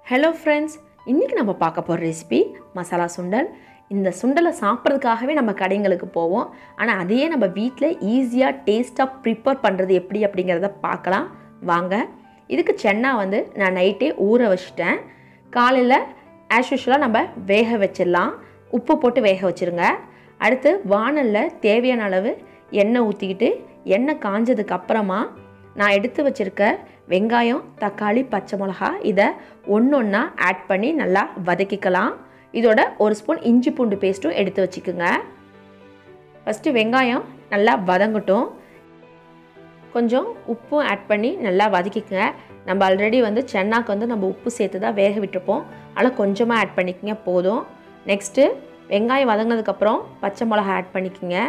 hello friends இன்றைக்கி நம்ம பார்க்க போகிற ரெசிபி மசாலா சுண்டல் இந்த சுண்டலை சாப்பிட்றதுக்காகவே நம்ம கடைங்களுக்கு போவோம் ஆனால் அதையே நம்ம வீட்டில் ஈஸியாக டேஸ்ட்டாக ப்ரிப்பேர் பண்ணுறது எப்படி அப்படிங்கிறத பார்க்கலாம் வாங்க இதுக்கு சென்னா வந்து நான் நைட்டே ஊற வச்சிட்டேன் காலையில் ஆஸ் யூஷுவலாக நம்ம வேக வச்சிடலாம் உப்பு போட்டு வேக வச்சுருங்க அடுத்து வானலில் தேவையான அளவு எண்ணெய் ஊற்றிக்கிட்டு எண்ணெய் காஞ்சதுக்கு அப்புறமா நான் எடுத்து வச்சுருக்க வெங்காயம் தக்காளி பச்சை மிளகா இதை ஒன்று ஒன்றா ஆட் பண்ணி நல்லா வதக்கிக்கலாம் இதோட ஒரு ஸ்பூன் இஞ்சி பூண்டு பேஸ்ட்டும் எடுத்து வச்சுக்கோங்க ஃபஸ்ட்டு வெங்காயம் நல்லா வதங்கட்டும் கொஞ்சம் உப்பும் ஆட் பண்ணி நல்லா வதக்கிக்கங்க நம்ம ஆல்ரெடி வந்து சென்னாக்கு வந்து நம்ம உப்பு சேர்த்து தான் வேக விட்டுருப்போம் அதனால் கொஞ்சமாக ஆட் பண்ணிக்கங்க போதும் நெக்ஸ்ட்டு வெங்காயம் வதங்கினதுக்கப்புறம் பச்சை மிளகா ஆட் பண்ணிக்கோங்க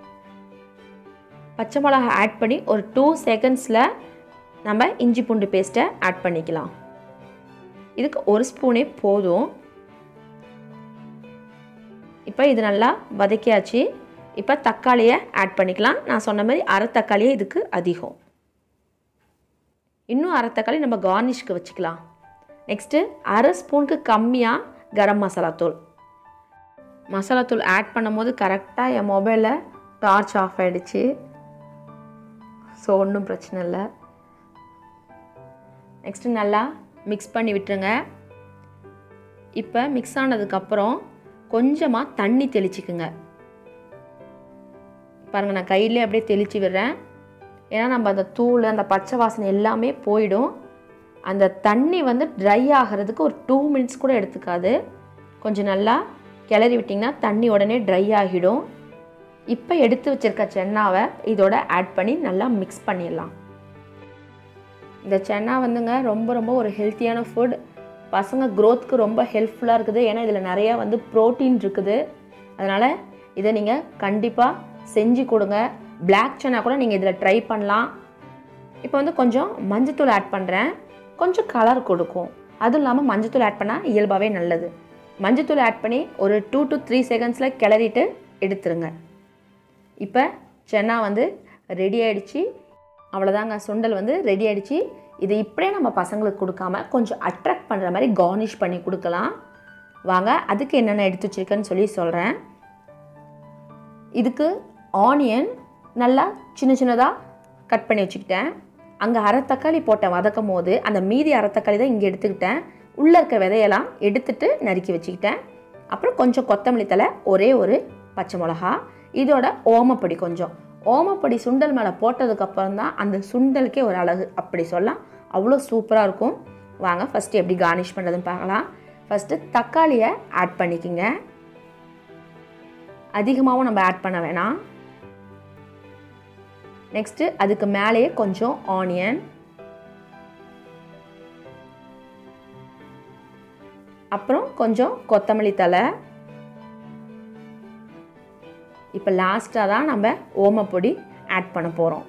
பச்சை மிளகா ஆட் பண்ணி ஒரு டூ செகண்ட்ஸில் நம்ம இஞ்சி பூண்டு பேஸ்ட்டை ஆட் பண்ணிக்கலாம் இதுக்கு ஒரு ஸ்பூனே போதும் இப்போ இது நல்லா வதக்கியாச்சு இப்போ தக்காளியை ஆட் பண்ணிக்கலாம் நான் சொன்ன மாதிரி அரை தக்காளியே இதுக்கு அதிகம் இன்னும் அரை தக்காளி நம்ம கார்னிஷ்க்கு வச்சுக்கலாம் நெக்ஸ்ட்டு அரை ஸ்பூனுக்கு கம்மியாக கரம் மசாலா தூள் மசாலா தூள் ஆட் பண்ணும்போது கரெக்டாக என் மொபைலில் டார்ச் ஆஃப் ஆகிடுச்சு ஸோ ஒன்றும் பிரச்சனை இல்லை நெக்ஸ்ட்டு நல்லா மிக்ஸ் பண்ணி விட்டுருங்க இப்போ மிக்ஸ் ஆனதுக்கப்புறம் கொஞ்சமாக தண்ணி தெளிச்சிக்குங்க பாருங்கள் நான் கையிலே அப்படியே தெளித்து விடுறேன் ஏன்னா நம்ம அந்த தூள் அந்த பச்சை வாசனை எல்லாமே போயிடும் அந்த தண்ணி வந்து ட்ரை ஆகிறதுக்கு ஒரு டூ மினிட்ஸ் கூட எடுத்துக்காது கொஞ்சம் நல்லா கிளறி விட்டிங்கன்னா தண்ணி உடனே ட்ரை ஆகிடும் இப்போ எடுத்து வச்சுருக்க சென்னாவை இதோட ஆட் பண்ணி நல்லா மிக்ஸ் பண்ணிடலாம் இந்த சென்னா வந்துங்க ரொம்ப ரொம்ப ஒரு ஹெல்த்தியான ஃபுட் பசங்க க்ரோத்துக்கு ரொம்ப ஹெல்ப்ஃபுல்லாக இருக்குது ஏன்னா இதில் நிறையா வந்து ப்ரோட்டீன் இருக்குது அதனால் இதை நீங்கள் கண்டிப்பாக செஞ்சு கொடுங்க பிளாக் சென்னா கூட நீங்கள் இதில் ட்ரை பண்ணலாம் இப்போ வந்து கொஞ்சம் மஞ்சத்தூள் ஆட் பண்ணுறேன் கொஞ்சம் கலர் கொடுக்கும் அதுவும் இல்லாமல் மஞ்சத்தூள் ஆட் பண்ணால் இயல்பாகவே நல்லது மஞ்சத்தூள் ஆட் பண்ணி ஒரு டூ டு த்ரீ செகண்ட்ஸில் கிளறிட்டு எடுத்துருங்க இப்போ சென்னா வந்து ரெடி ஆகிடுச்சு அவ்வளோதாங்க சுண்டல் வந்து ரெடி ஆகிடுச்சு இது இப்படியே நம்ம பசங்களுக்கு கொடுக்காம கொஞ்சம் அட்ராக்ட் பண்ணுற மாதிரி கார்னிஷ் பண்ணி கொடுக்கலாம் வாங்க அதுக்கு என்னென்ன எடுத்து வச்சுருக்கேன்னு சொல்லி சொல்கிறேன் இதுக்கு ஆனியன் நல்லா சின்ன சின்னதாக கட் பண்ணி வச்சுக்கிட்டேன் அங்கே அரை தக்காளி போட்டேன் வதக்கும் போது அந்த மீதி அரை தக்காளி தான் இங்கே எடுத்துக்கிட்டேன் உள்ளே இருக்க விதையெல்லாம் எடுத்துட்டு நறுக்கி வச்சுக்கிட்டேன் அப்புறம் கொஞ்சம் கொத்தமல்லி தலை ஒரே ஒரு பச்சை மிளகா இதோட ஓமப்பொடி கொஞ்சம் ஓமப்பொடி சுண்டல் மேலே போட்டதுக்கப்புறம் தான் அந்த சுண்டலுக்கே ஒரு அழகு அப்படி சொல்லலாம் அவ்வளோ சூப்பராக இருக்கும் வாங்க ஃபஸ்ட்டு எப்படி கார்னிஷ் பண்ணுறதுன்னு பார்க்கலாம் ஃபஸ்ட்டு தக்காளியை ஆட் பண்ணிக்கிங்க அதிகமாகவும் நம்ம ஆட் பண்ண வேணாம் நெக்ஸ்ட்டு அதுக்கு மேலேயே கொஞ்சம் ஆனியன் அப்புறம் கொஞ்சம் கொத்தமல்லி தலை இப்போ லாஸ்ட்டாக தான் நம்ம ஓமப்பொடி ஆட் பண்ண போகிறோம்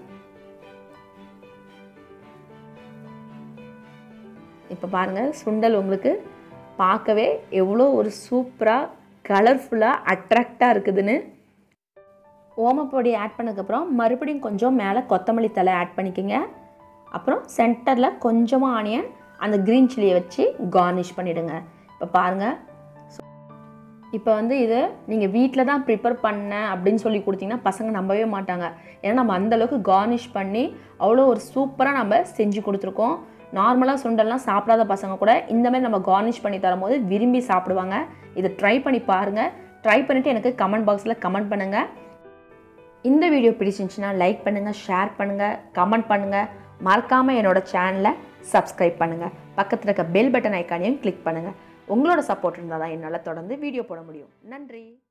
இப்போ பாருங்கள் சுண்டல் உங்களுக்கு பார்க்கவே எவ்வளோ ஒரு சூப்பராக கலர்ஃபுல்லாக அட்ராக்டாக இருக்குதுன்னு ஓமப்பொடி ஆட் பண்ணதுக்கப்புறம் மறுபடியும் கொஞ்சம் மேலே கொத்தமல்லி தலை ஆட் பண்ணிக்கோங்க அப்புறம் சென்டரில் கொஞ்சமாக ஆனியன் அந்த க்ரீன் சில்லியை வச்சு கார்னிஷ் பண்ணிவிடுங்க இப்போ பாருங்கள் இப்போ வந்து இது நீங்கள் வீட்டில் தான் ப்ரிப்பேர் பண்ணேன் அப்படின்னு சொல்லி கொடுத்தீங்கன்னா பசங்க நம்பவே மாட்டாங்க ஏன்னா நம்ம அந்தளவுக்கு கார்னிஷ் பண்ணி அவ்வளோ ஒரு சூப்பராக நம்ம செஞ்சு கொடுத்துருக்கோம் நார்மலாக சுண்டல்லாம் சாப்பிடாத பசங்க கூட இந்த மாதிரி நம்ம கார்னிஷ் பண்ணி தரும்போது விரும்பி சாப்பிடுவாங்க இதை ட்ரை பண்ணி பாருங்கள் ட்ரை பண்ணிவிட்டு எனக்கு கமெண்ட் பாக்ஸில் கமெண்ட் பண்ணுங்கள் இந்த வீடியோ பிடிச்சிருந்துச்சுன்னா லைக் பண்ணுங்கள் ஷேர் பண்ணுங்கள் கமெண்ட் பண்ணுங்கள் மறக்காமல் என்னோடய சேனலை சப்ஸ்கிரைப் பண்ணுங்கள் பக்கத்தில் இருக்க பெல் பட்டன் ஐக்கானையும் கிளிக் பண்ணுங்கள் உங்களோட சப்போர்ட் இருந்தால் தான் என்னால் தொடர்ந்து வீடியோ போட முடியும் நன்றி